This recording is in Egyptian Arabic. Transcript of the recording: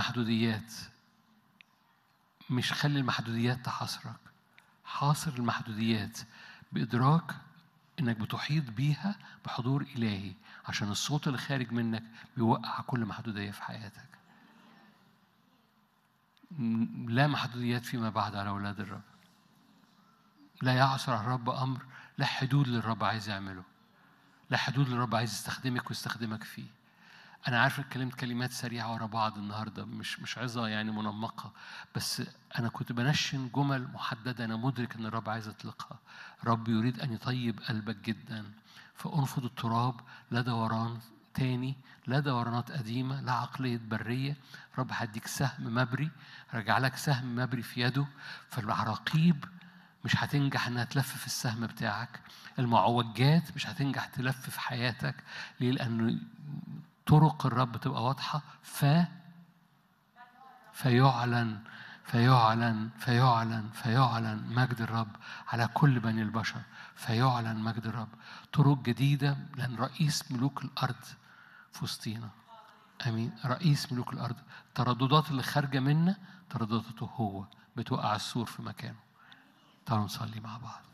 المحدوديات مش خلي المحدوديات تحاصرك حاصر المحدوديات بإدراك إنك بتحيط بيها بحضور إلهي عشان الصوت اللي خارج منك بيوقع كل محدودية في حياتك لا محدوديات فيما بعد على أولاد الرب لا يعصر على الرب أمر لا حدود للرب عايز يعمله لا حدود للرب عايز يستخدمك ويستخدمك فيه أنا عارف اتكلمت كلمات سريعة ورا بعض النهاردة مش مش عظة يعني منمقة بس أنا كنت بنشن جمل محددة أنا مدرك إن الرب عايز يطلقها رب يريد أن يطيب قلبك جدا فأنفض التراب لا دوران تاني لا دورانات قديمة لا عقلية برية رب هديك سهم مبري رجع لك سهم مبري في يده فالعراقيب مش هتنجح انها تلف في السهم بتاعك المعوجات مش هتنجح تلف في حياتك ليه لأن طرق الرب تبقى واضحة ف فيعلن فيعلن فيعلن فيعلن مجد الرب على كل بني البشر فيعلن مجد الرب طرق جديدة لأن رئيس ملوك الأرض في وسطينا امين رئيس ملوك الارض الترددات اللي خارجه منا تردداته هو بتوقع السور في مكانه تعالوا نصلي مع بعض